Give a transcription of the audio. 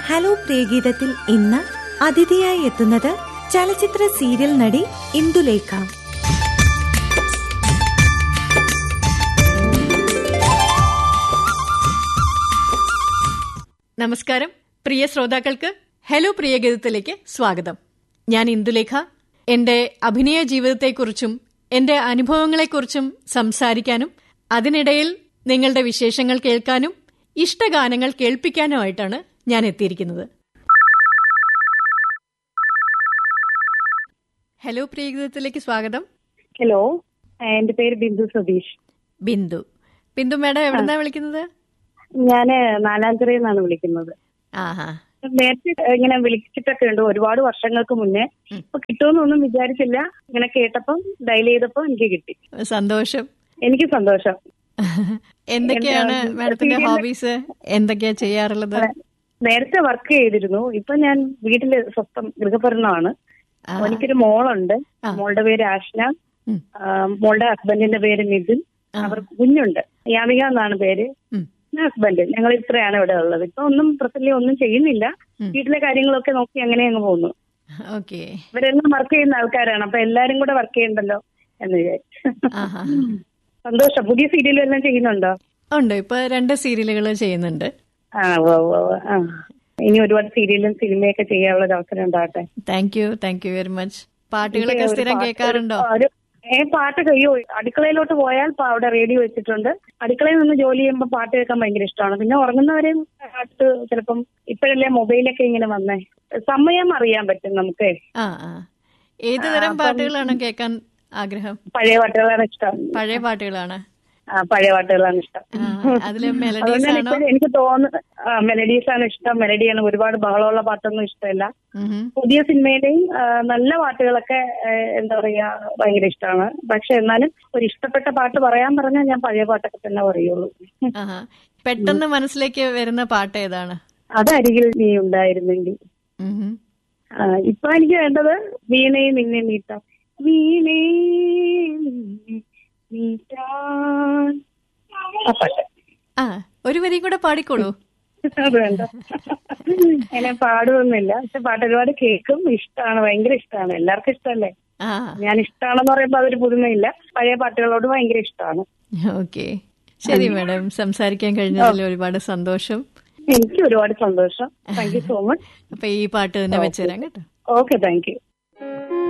Hello പ്രിയഗീതത്തിൽ ഇന്ന് അതിഥിയായി എത്തുന്നത് ചലച്ചിത്ര സീരിയൽ നടി ഇന്ദുലേഖ നമസ്കാരം പ്രിയ ശ്രോതാക്കൾക്ക് ഹലോ പ്രിയഗീതത്തിലേക്ക് സ്വാഗതം ഞാൻ ഇന്ദുലേഖ എന്റെ അഭിനയ ജീവിതത്തെക്കുറിച്ചും എന്റെ അനുഭവങ്ങളെക്കുറിച്ചും സംസാരിക്കാനും അതിനിടയിൽ നിങ്ങളുടെ വിശേഷങ്ങൾ കേൾക്കാനും ഇഷ്ടഗാനങ്ങൾ കേൾപ്പിക്കാനുമായിട്ടാണ് ഞാൻ എത്തിയിരിക്കുന്നത് ഹലോ പ്രിയഗീതത്തിലേക്ക് സ്വാഗതം ഹലോ എന്റെ പേര് ബിന്ദു സതീഷ് ബിന്ദു ബിന്ദു മേഡം എവിടെന്നാ വിളിക്കുന്നത് ഞാന് നാലാഞ്ചിറയിൽ നിന്നാണ് വിളിക്കുന്നത് ആഹാ നേരത്തെ ഇങ്ങനെ വിളിച്ചിട്ടൊക്കെ ഉണ്ട് ഒരുപാട് വർഷങ്ങൾക്ക് മുന്നേ ഇപ്പൊ കിട്ടുമെന്നൊന്നും വിചാരിച്ചില്ല ഇങ്ങനെ കേട്ടപ്പം ഡയൽ ചെയ്തപ്പോ എനിക്ക് കിട്ടി സന്തോഷം എനിക്ക് സന്തോഷം എന്തൊക്കെയാണ് എന്താ, മാഡത്തിന്റെ serial- ഹോബീസ് എന്തൊക്കെയാ ചെയ്യാറുള്ളത് നേരത്തെ വർക്ക് ചെയ്തിരുന്നു ഇപ്പൊ ഞാൻ വീട്ടില് സ്വന്തം ഗൃഹഭരണമാണ് ആ, എനിക്കൊരു മോളുണ്ട് ആ. മോളുടെ പേര് ആഷ്ന ഉം. ആ, മോളുടെ ഹസ്ബൻഡിന്റെ പേര് നിതിൻ ആ. അവർക്ക് കുഞ്ഞുണ്ട് യാമിക എന്നാണ് പേര് ഉം. ഹസ്ബൻഡ് ഞങ്ങൾ ഇത്രയാണ് ഇവിടെ ഉള്ളത് ഇപ്പൊ ഒന്നും പ്രസന്റ് ഒന്നും ചെയ്യുന്നില്ല ഉം. വീട്ടിലെ കാര്യങ്ങളൊക്കെ നോക്കി അങ്ങനെ അങ്ങ് പോകുന്നു ഓക്കെ ഇവരെല്ലാം വർക്ക് ചെയ്യുന്ന ആൾക്കാരാണ് അപ്പൊ എല്ലാരും കൂടെ വർക്ക് ചെയ്യണ്ടല്ലോ എന്ന് വിചാരിച്ചു ആഹാ സന്തോഷം പുതിയ സീരിയലും എല്ലാം ചെയ്യുന്നുണ്ടോ ഉണ്ട് ഇപ്പൊ രണ്ട് സീരിയലുകൾ ചെയ്യുന്നുണ്ട് ആ ഓ ഓ ഓ, ആ ഇനി ഒരുപാട് സീരിയലും സിനിമയൊക്കെ ചെയ്യാനുള്ള ഒരു അവസരം ഉണ്ടാകട്ടെ thank you thank you very much പാട്ടുകളൊക്കെ എനിക്ക് ഒരു സ്ഥിരം പാട്ട് കേൾക്കാറുണ്ടോ ഒരു ഏ പാട്ട് കഴിയോ അടുക്കളയിലോട്ട് പോയാൽ പ- അവിടെ റേഡിയോ വെച്ചിട്ടുണ്ട് അടുക്കളയിൽ നിന്ന് ജോലി ചെയ്യുമ്പോൾ പാട്ട് കേൾക്കാൻ ഭയങ്കര ഇഷ്ടമാണ് പിന്നെ ഉറങ്ങുന്നവരെയും പാട്ട് ചിലപ്പം ഇപ്പോഴല്ലേ മൊബൈലൊക്കെ ഇങ്ങനെ വന്നേ സമയം അറിയാൻ പറ്റും നമുക്ക് ആ ആ ഏത് തരം പാട്ടുകളാണ് കേൾക്കാൻ ആഗ്രഹം പഴയ പാട്ടുകളാണ് ഇഷ്ടം പഴയ പാട്ടുകളാണ് ആ, പഴയ പാട്ടുകളാണ് ഇഷ്ടം ആ, അതില് മെലഡീസ് അതുകൊണ്ടാണ് ആണോ ഇപ്പോഴും എനിക്ക് തോന്നുന്നു മെലഡീസ് ആണ് ഇഷ്ടം മെലഡിയാണ് ഒരുപാട് ബഹളമുള്ള പാട്ടൊന്നും ഇഷ്ടമല്ല ഉഹും. പുതിയ സിനിമയിലെയും ആ, നല്ല പാട്ടുകളൊക്കെ ആ, എന്താ പറയാ ഭയങ്കര ഇഷ്ടമാണ് പക്ഷെ എന്നാലും ഒരു ഇഷ്ടപ്പെട്ട പാട്ട് പറയാൻ പറഞ്ഞാൽ ഞാൻ പഴയ പാട്ടൊക്കെ തന്നെ പറയുള്ളൂ ആഹാ. പെട്ടെന്ന് മനസ്സിലേക്ക് വരുന്ന പാട്ട് ഏതാണ് അതരികിൽ നീ ഉണ്ടായിരുന്നെങ്കിൽ ഉഹും. ആ, ഇപ്പൊ എനിക്ക് വേണ്ടത് വീണയും നിന്നെ നീട്ടാം വീണേ നിന്നെ നീട്ടാൻ ആ പാട്ട് ആ ഒരു വരി കൂടെ പാടിക്കോളൂ അത് വേണ്ട അങ്ങനെ പാടുമൊന്നുമില്ല പക്ഷെ പാട്ട് ഒരുപാട് കേൾക്കും ഇഷ്ടമാണ് ഭയങ്കര ഇഷ്ടമാണ് എല്ലാവർക്കും ഇഷ്ടമല്ലേ ആ ഞാൻ ഇഷ്ടമാണെന്ന് പറയുമ്പോൾ അതൊരു പുതുമയില്ല പഴയ പാട്ടുകളോട് ഭയങ്കര ഇഷ്ടമാണ് ഓക്കെ ശരി മാഡം സംസാരിക്കാൻ കഴിഞ്ഞതിൽ ഒരുപാട് സന്തോഷം എനിക്ക് ഒരുപാട് സന്തോഷം താങ്ക് യു സോ മച്ച് അപ്പൊ ഈ പാട്ട് തന്നെ വെച്ചുതരാം കേട്ടോ ഓക്കെ താങ്ക് യു